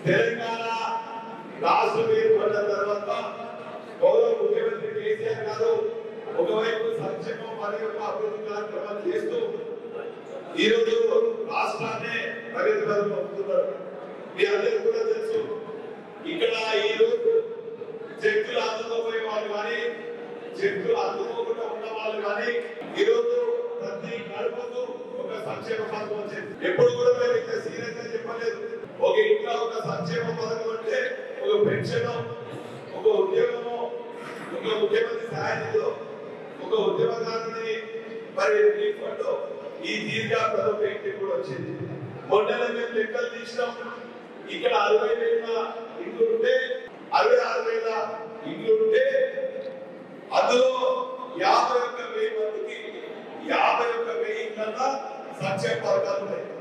తెలంగాణ రాష్ట్రం ఏర్పడిన తర్వాత గౌరవ ముఖ్యమంత్రి కేసీఆర్ గారు ఒకవైపు సంక్షేమం మరియు అభివృద్ధి కార్యక్రమాలు చేస్తూ ఈ రోజు రాష్ట్రాన్ని ప్రగతి పదం పంపుతున్నారు మీ అందరికీ కూడా తెలుసు ఇక్కడ ఈ రోజు చెక్కులు అందుకోపోయే వాళ్ళు కానీ చెక్కులు అందుకోకుండా ఉన్న వాళ్ళు కానీ ఈ రోజు ప్రతి గడపకు ఒక సంక్షేమ పథకం వచ్చింది ఎప్పుడు కూడా మేము ఇంత సీరియస్ గా చెప్పలేదు ఒక ఇంట్లో ఒక సంక్షేమ పథకం అంటే ఒక పెన్షన్ ఒక ఉద్యోగము ఒక ముఖ్యమంత్రి సహాయంతో ఒక ఉద్యమకారుని మరి రిలీఫ్ ఈ తీరుగా ప్రతి వ్యక్తి కూడా వచ్చింది మొన్ననే మేము లెక్కలు తీసినాం ఇక్కడ అరవై వేల ఇండ్లు ఉంటే అరవై ఆరు వేల ఇండ్లు ఉంటే అందులో యాభై ఒక్క వెయ్యి మందికి యాభై ఒక్క వెయ్యి కన్నా సంక్షేమ పథకాలు ఉన్నాయి